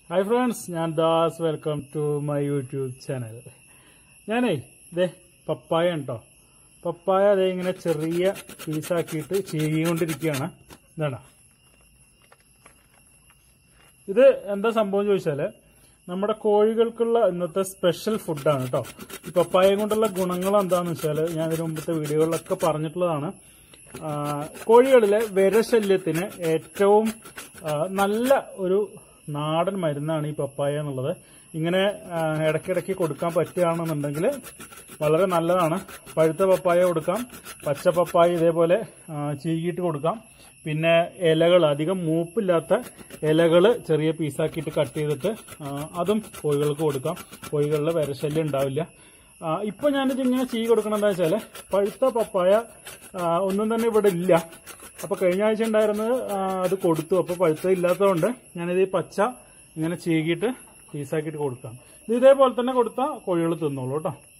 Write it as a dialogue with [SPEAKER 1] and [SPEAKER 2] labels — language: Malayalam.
[SPEAKER 1] ഹായ് ഫ്രണ്ട്സ് ഞാൻ Das welcome to my YouTube channel ഞാനേ ഇതേ പപ്പായ ഉണ്ടോ പപ്പായ അതേ ഇങ്ങനെ ചെറിയ പീസാക്കിയിട്ട് ചെയ്തുകൊണ്ടിരിക്കുകയാണ് ഇതാണ് ഇത് എന്താ സംഭവം ചോദിച്ചാൽ നമ്മുടെ കോഴികൾക്കുള്ള ഇന്നത്തെ സ്പെഷ്യൽ ഫുഡാണ് കേട്ടോ ഈ പപ്പായ കൊണ്ടുള്ള ഗുണങ്ങൾ എന്താണെന്ന് വെച്ചാൽ ഞാൻ ഇതിനു മുമ്പത്തെ വീഡിയോകളിലൊക്കെ പറഞ്ഞിട്ടുള്ളതാണ് ആ, കോഴികളിലെ വിരശല്യത്തിന് ഏറ്റവും ആ, നല്ല ഒരു നാടൻ മരുന്നാണ് ഈ പപ്പായ എന്നുള്ളത് ഇങ്ങനെ ആ, ഇടയ്ക്കിടയ്ക്ക് കൊടുക്കാൻ പറ്റുകയാണെന്നുണ്ടെങ്കിൽ വളരെ നല്ലതാണ് പഴുത്ത പപ്പായ കൊടുക്കാം പച്ച പപ്പായ ഇതേപോലെ ആ, ചീകിയിട്ട് കൊടുക്കാം പിന്നെ ഇലകൾ അധികം മൂപ്പില്ലാത്ത ഇലകൾ ചെറിയ പീസാക്കിയിട്ട് കട്ട് ചെയ്തിട്ട് ആ, അതും കോഴികൾക്ക് കൊടുക്കാം കോഴികളിലെ വിരശല്യം ഉണ്ടാവില്ല ആ, ഇപ്പൊ ഞാനിത് ഇങ്ങനെ ചെയ്ത് കൊടുക്കണം എന്താ വെച്ചാല് പഴുത്ത പപ്പായ ആ, ഒന്നും തന്നെ ഇവിടെ ഇല്ല അപ്പൊ കഴിഞ്ഞ ആഴ്ച ഉണ്ടായിരുന്നത് ആ, അത് കൊടുത്തു അപ്പൊ പഴുത്ത ഇല്ലാത്തതുകൊണ്ട് ഞാനിത് ഈ പച്ച ഇങ്ങനെ ചീകിയിട്ട് പീസാക്കിയിട്ട് കൊടുക്കാം ഇത് ഇതേപോലെ തന്നെ കൊടുത്താൽ കോഴികൾ തിന്നോളൂ കേട്ടോ